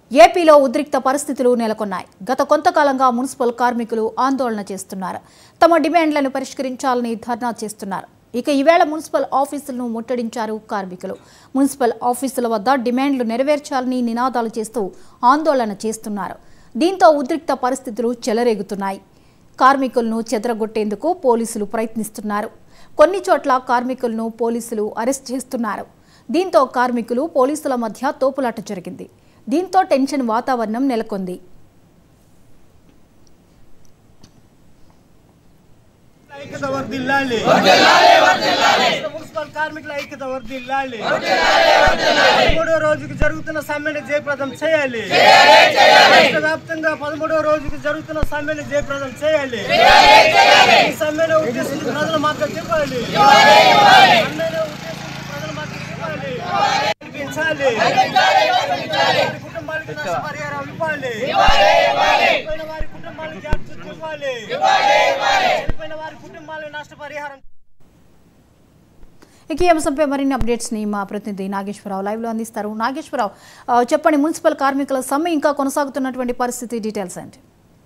ఏపీలో ఉద్రిక్త పరిస్థితులు నెలకొన్నాయి గత కొంతకాలంగా మున్సిపల్ కార్మికులు ఆందోళన చేస్తున్నారు తమ డిమాండ్లను పరిష్కరించాలని ధర్నా చేస్తున్నారు ఇక ఈవేళ మున్సిపల్ ఆఫీసులను ముట్టడించారు కార్మికులు మున్సిపల్ ఆఫీసుల వద్ద డిమాండ్లు నెరవేర్చాలని నినాదాలు చేస్తూ ఆందోళన చేస్తున్నారు దీంతో ఉద్రిక్త పరిస్థితులు చెలరేగుతున్నాయి కార్మికులను చెదరగొట్టేందుకు పోలీసులు ప్రయత్నిస్తున్నారు కొన్ని చోట్ల కార్మికులను పోలీసులు అరెస్ట్ చేస్తున్నారు దీంతో కార్మికులు పోలీసుల మధ్య తోపులాట జరిగింది దీంతో టెన్షన్ వాతావరణం నెలకొంది ఐక్యత వర్ధిల్లాలి మున్సిపల్ కార్మికుల ఐక్యత వర్ధిల్లాలి పదమూడో రోజుకి జరుగుతున్న సమ్మెను జయప్రదం చేయాలి రాష్ట్ర వ్యాప్తంగా పదమూడో రోజుకి జరుగుతున్న సమ్మెను జయప్రదం చేయాలి ఈ సమ్మెను ఉద్దేశించి ప్రజల మద్దతు ఇవ్వాలి సమ్మెను ఉద్దేశించి ప్రజల మద్దతు ఇవ్వాలి కల్పించాలి వారి కుటుంబాలకి నష్టపరిహారం ఇవ్వాలి చనిపోయిన వారి కుటుంబాలకి అర్జున్ ఇవ్వాలి చనిపోయిన వారి కుటుంబాలకు నష్టపరిహారం ఇక ఈ అంశంపై మరిన్ని అప్డేట్స్ ని మా ప్రతినిధి నాగేశ్వరరావు లైవ్ లో అందిస్తారు నాగేశ్వరరావు ఆ, చెప్పండి మున్సిపల్ కార్మికుల సమ్మె ఇంకా కొనసాగుతున్నటువంటి పరిస్థితి డీటెయిల్స్ ఏంటి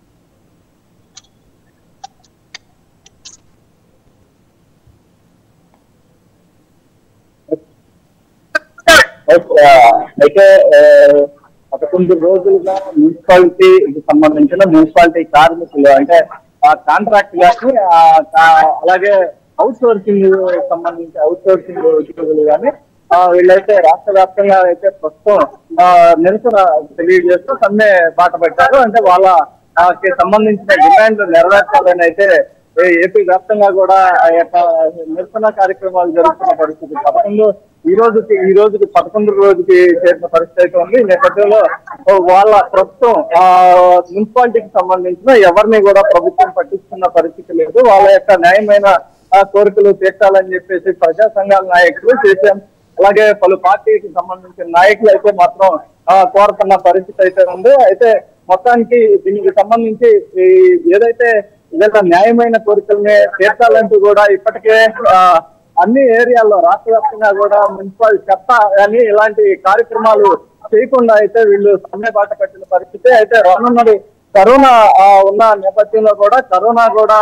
అయితే ఆ, పదకొండు రోజులుగా మున్సిపాలిటీకి సంబంధించిన మున్సిపాలిటీ కార్మికులు అంటే ఆ కాంట్రాక్ట్ కానీ ఆ కా- అలాగే అవుట్ సోర్సింగ్ సంబంధించి అవుట్ సోర్సింగ్ ఉద్యోగులు కానీ ఆ, వీళ్ళైతే రాష్ట్ర వ్యాప్తంగా అయితే ప్రస్తుతం ఆ, నిరసన తెలియజేస్తూ సమ్మె బాట పెట్టారు అంటే వాళ్ళ ఆ, కి సంబంధించిన డిమాండ్లు నెరవేర్చాలని అయితే ఏ- ఏపీ వ్యాప్తంగా కూడా ఆ యొక్క నిరసన కార్యక్రమాలు జరుగుతున్న పరిస్థితి పదకొండు ఈ రోజుకి ఈ రోజుకి పదకొండు రోజుకి చేరిన పరిస్థితి అయితే ఉంది ఈ నేపథ్యంలో ఓ వాళ్ళ ప్రస్తుతం ఆ మున్సిపాలిటీకి సంబంధించిన ఎవరిని కూడా ప్రభుత్వం పట్టించుకున్న పరిస్థితి లేదు వాళ్ళ యొక్క న్యాయమైన ఆ, కోరికలు తీర్చాలని చెప్పేసి ప్రజా సంఘాల నాయకులు చేశాం అలాగే పలు పార్టీకి సంబంధించిన నాయకులు అయితే మాత్రం ఆ, కోరుతున్న పరిస్థితి అయితే ఉంది అయితే మొత్తానికి దీనికి సంబంధించి ఈ ఏదైతే వీళ్ళ న్యాయమైన కోరికల్ని తీర్చాలంటూ కూడా ఇప్పటికే ఆ, అన్ని ఏరియాల్లో రాష్ట్ర వ్యాప్తంగా కూడా మున్సిపల్ చెత్త అని ఇలాంటి కార్యక్రమాలు చేయకుండా అయితే వీళ్ళు సమ్మె బాట కట్టిన పరిస్థితి అయితే రానున్నది కరోనా ఆ, ఉన్న నేపథ్యంలో కూడా కరోనా కూడా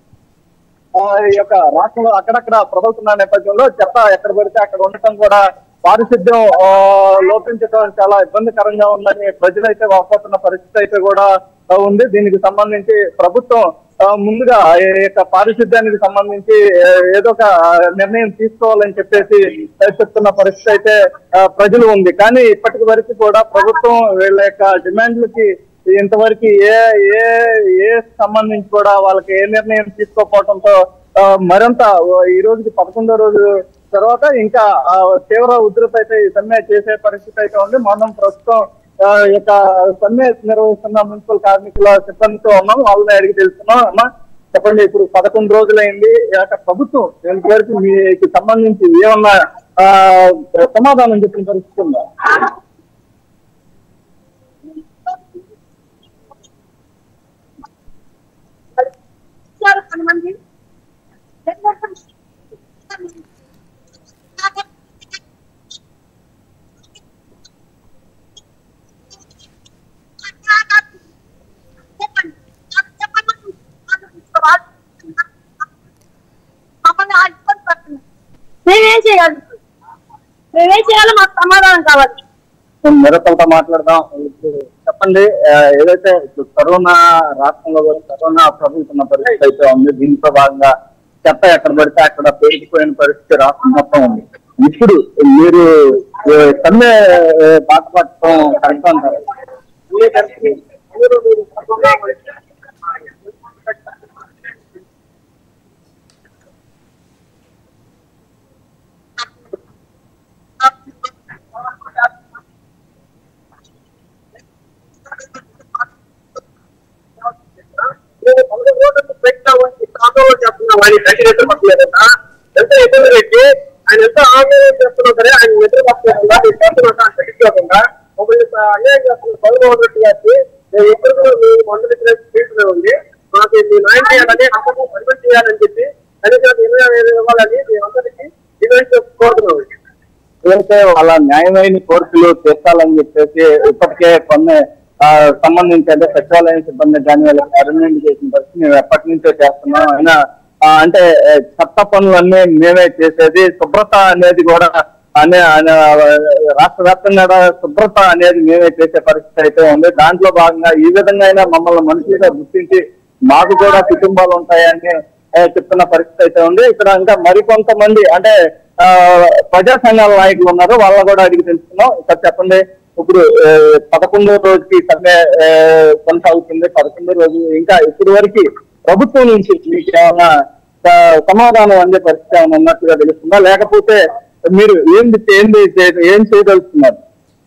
ఆ, ఈ యొక్క రాష్ట్రంలో అక్కడక్కడ ప్రబలుతున్న నేపథ్యంలో చెత్త ఎక్కడ పడితే అక్కడ ఉండటం కూడా పారిశుద్ధ్యం ఆ, లోపించడం చాలా ఇబ్బందికరంగా ఉందని ప్రజలైతే వాపోతున్న పరిస్థితి అయితే కూడా ఆ, ఉంది దీనికి సంబంధించి ప్రభుత్వం ఆ, ముందుగా ఈ యొక్క పారిశుద్ధ్యానికి సంబంధించి ఏ, ఏదో ఒక నిర్ణయం తీసుకోవాలని చెప్పేసి ఆ, చెప్తున్న పరిస్థితి అయితే ఆ, ప్రజలు ఉంది కానీ ఇప్పటికి వరకు కూడా ప్రభుత్వం వీళ్ళ యొక్క డిమాండ్లకి ఇంతవరకు ఏ ఏ ఏ సంబంధించి కూడా వాళ్ళకి ఏ నిర్ణయం తీసుకోకపోవడంతో ఆ, మరింత ఈ రోజుకి పదకొండో రోజు తర్వాత ఇంకా ఆ, తీవ్ర ఉధృత అయితే ఈ సమ్మె చేసే పరిస్థితి అయితే ఉంది మనం ప్రస్తుతం ఆ, ఈ యొక్క సమ్మె నిర్వహిస్తున్న మున్సిపల్ కార్మికుల సిబ్బందితో ఉన్నాం వాళ్ళని అడిగి తెలుస్తున్నాం అమ్మా చెప్పండి ఇప్పుడు పదకొండు రోజులైంది ఈ యొక్క ప్రభుత్వం ఇంతవరకు మీకు సంబంధించి ఏమన్నా ఆ, సమాధానం చెప్పిన పరిస్థితి ఉందా మేమేం చేయాలి మేమేం చేయాలో మాకు సమాధానం కావాలి మిరపలతో మాట్లాడదాం ఇప్పుడు చెప్పండి ఆ, ఏదైతే ఇప్పుడు కరోనా రాష్ట్రంలో కూడా కరోనా ప్రభుత్వ పరిస్థితి అయితే ఉంది దీంతో భాగంగా చెత్త ఎక్కడ పడితే అక్కడ పేరుకుపోయిన పరిస్థితి రాష్ట్రం మొత్తం ఉంది ఇప్పుడు మీరు ఏ, సమ్మె ఏ, బాట పట్టడం కరెక్ట్ అంటారు ఎంత ఇబ్బంది పెట్టి ఆయన ఎంత ఆందోళన చేస్తున్నా సరే ఆయన నిద్ర పట్టకుండా పట్టించుకోకుండా మమ్మల్ని అన్యాయం చేస్తున్న పదమూడు రెడ్డి గారికి నేను ఎప్పుడు మీ మొదటి ఫీల్డ్ ఉంది మాకు మీ న్యాయం చేయాలని నమ్మకం పరిమితి చేయాలని చెప్పి కనీసం ఇరవై ఐదు ఇవ్వాలని మీ అందరికీ డిమాండ్ కోరుతున్నాం ఏదైతే వాళ్ళ న్యాయమైన కోరికలు తీర్చాలని చెప్పేసి ఇప్పటికే కొన్ని ఆ, సంబంధించి అంటే సచివాలయం సిబ్బంది కానీ వాళ్ళకి పర్మనెంట్ చేసిన పరిస్థితి మేము ఎప్పటి నుంచో చేస్తున్నాం అయినా ఆ, అంటే ఏ, చెత్త పనులన్నీ మేమే చేసేది శుభ్రత అనేది కూడా అనే అనే రాష్ట్ర వ్యాప్తంగా కూడా శుభ్రత అనేది మేమే చేసే పరిస్థితి అయితే ఉంది దాంట్లో భాగంగా ఈ విధంగా అయినా మమ్మల్ని మనుషులుగా గుర్తించి మాకు కూడా కుటుంబాలు ఉంటాయని ఆ, చెప్తున్న పరిస్థితి అయితే ఉంది ఇక్కడ ఇంకా మరికొంతమంది అంటే ఆ, ప్రజా సంఘాల నాయకులు ఉన్నారు వాళ్ళని కూడా అడిగి తెలుసుకున్నాం ఇక్కడ చెప్పండి ఇప్పుడు ఆ, పదకొండో రోజుకి సమ్మె ఆ, కొనసాగుతుంది పదకొండో రోజు ఇంకా ఇప్పటి వరకు ప్రభుత్వం నుంచి మీకు ఏమైనా ఆ, సమాధానం అందే పరిస్థితి ఏమైనా ఉన్నట్టుగా తెలుస్తుందా లేకపోతే మీరు ఏంది ఏంది చే- ఏం చేయదలుచుకున్నారు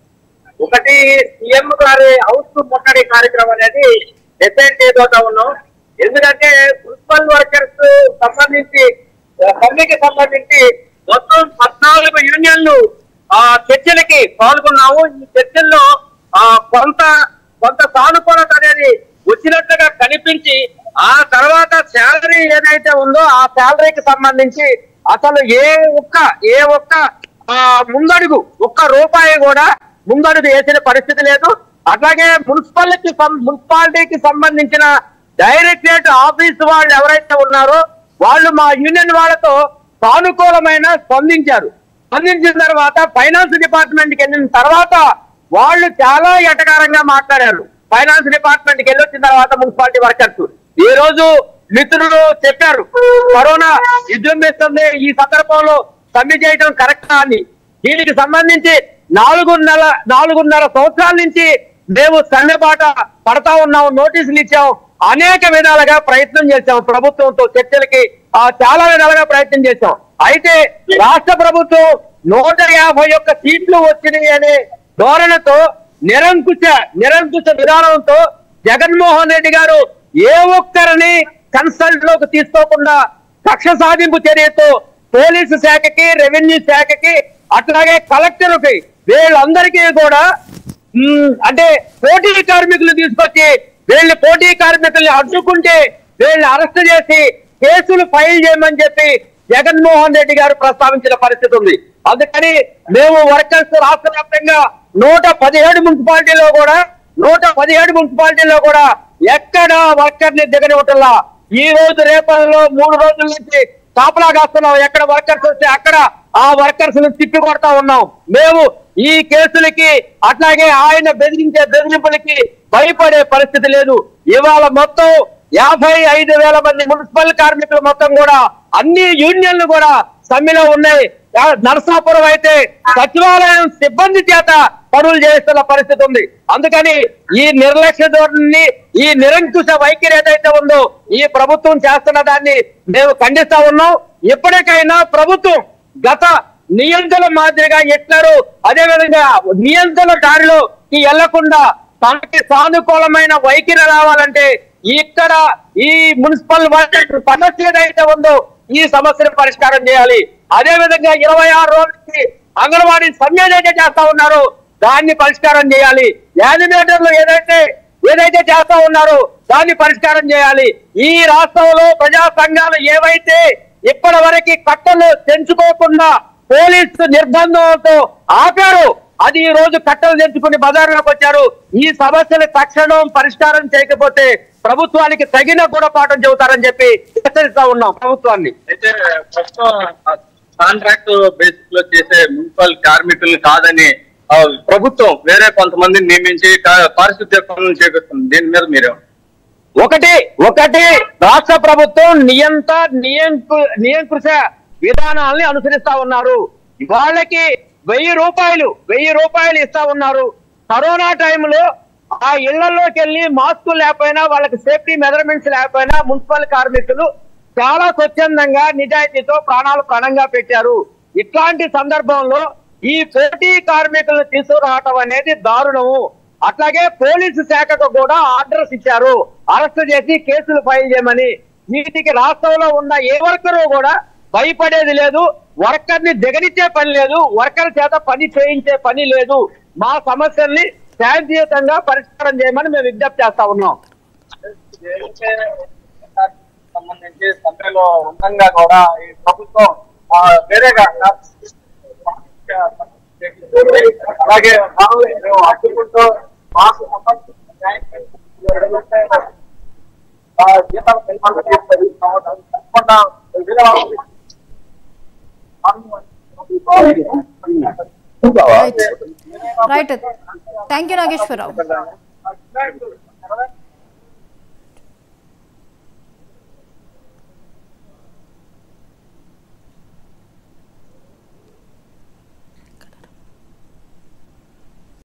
ఒకటి సీఎం గారి హౌస్ ముట్టడి కార్యక్రమం అనేది డిసైడ్ చేయబోతా ఉన్నాం ఎందుకంటే మున్సిపల్ వర్కర్స్ సంబంధించి సమ్మెకి సంబంధించి మొత్తం పద్నాలుగు యూనియన్లు ఆ చర్చలకి పాల్గొన్నాము ఈ చర్చల్లో ఆ కొంత కొంత సానుకూలత అనేది వచ్చినట్లుగా కనిపించి ఆ తర్వాత శాలరీ ఏదైతే ఉందో ఆ శాలరీకి సంబంధించి అసలు ఏ ఒక్క ఏ ఒక్క ఆ ముందడుగు ఒక్క రూపాయి కూడా ముందడుగు వేసిన పరిస్థితి లేదు అట్లాగే మున్సిపాలిటీ మున్సిపాలిటీకి సంబంధించిన డైరెక్టరేట్ ఆఫీస్ వాళ్ళు ఎవరైతే ఉన్నారో వాళ్ళు మా యూనియన్ వాళ్ళతో సానుకూలమైన స్పందించారు స్పందించిన తర్వాత ఫైనాన్స్ డిపార్ట్మెంట్ కి వెళ్ళిన తర్వాత వాళ్ళు చాలా ఎటకారంగా మాట్లాడారు ఫైనాన్స్ డిపార్ట్మెంట్ కి వెళ్ళి వచ్చిన తర్వాత మున్సిపాలిటీ వర్కర్స్ ఈ రోజు మిత్రులు చెప్పారు కరోనా విజృంభిస్తుంది ఈ సందర్భంలో సమ్మె చేయడం కరెక్టా అని దీనికి సంబంధించి నాలుగున్నర నాలుగున్నర సంవత్సరాల నుంచి మేము సమ్మె బాట పడతా ఉన్నాం నోటీసులు ఇచ్చాం అనేక విధాలుగా ప్రయత్నం చేశాం ప్రభుత్వంతో చర్చలకి ఆ, చాలా విధాలుగా ప్రయత్నం చేశాం అయితే రాష్ట్ర ప్రభుత్వం నూట యాభై ఒక్క సీట్లు వచ్చినాయి అనే ధోరణితో నిరంకుశ నిరంకుశ విధానంతో జగన్మోహన్ రెడ్డి గారు ఏ ఒక్కరిని కన్సల్ట్ లోకి తీసుకోకుండా కక్ష సాధింపు చర్యతో పోలీసు శాఖకి రెవెన్యూ శాఖకి అట్లాగే కలెక్టర్కి వీళ్ళందరికీ కూడా ఉమ్, అంటే పోటీ కార్మికులు తీసుకొచ్చి వీళ్ళని పోటీ కార్మికుల్ని అడ్డుకుంటే వీళ్ళని అరెస్ట్ చేసి కేసులు ఫైల్ చేయమని చెప్పి జగన్మోహన్ రెడ్డి గారు ప్రస్తావించిన పరిస్థితి ఉంది అందుకని మేము వర్కర్స్ రాష్ట్ర వ్యాప్తంగా నూట పదిహేడు మున్సిపాలిటీలో కూడా నూట పదిహేడు మున్సిపాలిటీలో కూడా ఎక్కడ వర్కర్ ని దిగనివ్వటంలా ఈ రోజు రేపటిలో మూడు రోజుల నుంచి కాపలా కాస్తున్నాం ఎక్కడ వర్కర్స్ వస్తే అక్కడ ఆ వర్కర్స్ ను తిప్పి కొడతా ఉన్నాం మేము ఈ కేసులకి అట్లాగే ఆయన బెదిరించే బెదిరింపులకి భయపడే పరిస్థితి లేదు ఇవాళ మొత్తం యాభై ఐదు వేల మంది మున్సిపల్ కార్మికులు మొత్తం కూడా అన్ని యూనియన్లు కూడా సమ్మెలో ఉన్నాయి ఆ, నరసాపురం అయితే సచివాలయం సిబ్బంది చేత పనులు చేస్తున్న పరిస్థితి ఉంది అందుకని ఈ నిర్లక్ష్య ధోరణిని ఈ నిరంకుశ వైఖరి ఏదైతే ఉందో ఈ ప్రభుత్వం చేస్తున్న దాన్ని మేము ఖండిస్తా ఉన్నాం ఎప్పటికైనా ప్రభుత్వం గత నియంత్రణ మాదిరిగా ఎట్లారు అదే విధంగా నియంత్రణ దారిలో ఈ వెళ్లకుండా తనకి సానుకూలమైన వైఖరి రావాలంటే ఇక్కడ ఈ మున్సిపల్ వర్కర్ సమస్య ఏదైతే ఉందో ఈ సమస్యను పరిష్కారం చేయాలి అదే విధంగా ఇరవై ఆరు రోజులకి అంగన్వాడీ సమ్మె ఏదైతే చేస్తా ఉన్నారో దాన్ని పరిష్కారం చేయాలి యానిమేటర్లు ఏదైతే ఏదైతే చేస్తా ఉన్నారో దాన్ని పరిష్కారం చేయాలి ఈ రాష్ట్రంలో ప్రజా సంఘాలు ఏవైతే ఇప్పటి వరకు కట్టలు తెంచుకోకుండా పోలీసు నిర్బంధంతో ఆపారు అది ఈ రోజు కట్టలు తెంచుకుని బజారులోకి వచ్చారు ఈ సమస్యలు తక్షణం పరిష్కారం చేయకపోతే ప్రభుత్వానికి తగిన గుణపాఠం చెబుతారని చెప్పి హెచ్చరిస్తా ఉన్నాం ప్రభుత్వాన్ని అయితే ప్రస్తుతం కాంట్రాక్ట్ బేసిస్ లో చేసే మున్సిపల్ కార్మికుల్ని కాదని ఆ, ప్రభుత్వం వేరే కొంతమందిని నియమించి కా- పారిశుద్ధ్య పనులు చేపిస్తుంది దీని మీద మీరు ఒకటి ఒకటి రాష్ట్ర ప్రభుత్వం నియంత నియంకు నియంకృశ విధానాల్ని అనుసరిస్తా ఉన్నారు వాళ్ళకి వెయ్యి రూపాయలు వెయ్యి రూపాయలు ఇస్తా ఉన్నారు కరోనా టైంలో ఆ ఇళ్లలోకి వెళ్ళి మాస్కులు లేకపోయినా వాళ్ళకి సేఫ్టీ మెజర్మెంట్స్ లేకపోయినా మున్సిపల్ కార్మికులు చాలా స్వచ్ఛందంగా నిజాయితీతో ప్రాణాలు ప్రాణంగా పెట్టారు ఇట్లాంటి సందర్భంలో ఈ పోటీ కార్మికులను తీసుకురావటం అనేది దారుణము అట్లాగే పోలీసు శాఖకు కూడా ఆర్డర్స్ ఇచ్చారు అరెస్ట్ చేసి కేసులు ఫైల్ చేయమని వీటికి రాష్ట్రంలో ఉన్న ఏ వర్కరు కూడా భయపడేది లేదు వర్కర్ ని దిగనిచ్చే పని లేదు వర్కర్ చేత పని చేయించే పని లేదు మా సమస్యల్ని శాంతియుతంగా పరిష్కారం చేయమని మేము విజ్ఞప్తి చేస్తా ఉన్నాం సంబంధించి సమ్మెలో ఉండగా కూడా ఈ ప్రభుత్వం ఆ, వేరేగా అలాగే మనల్ని మేము అడ్డుకుంటూ మాకు సంబంధించిన న్యాయం ఆ జీతాలు పెంచాలని చెప్పేది తప్పకుండా వేరే వాళ్ళకి right right thank you Nageswararao మనం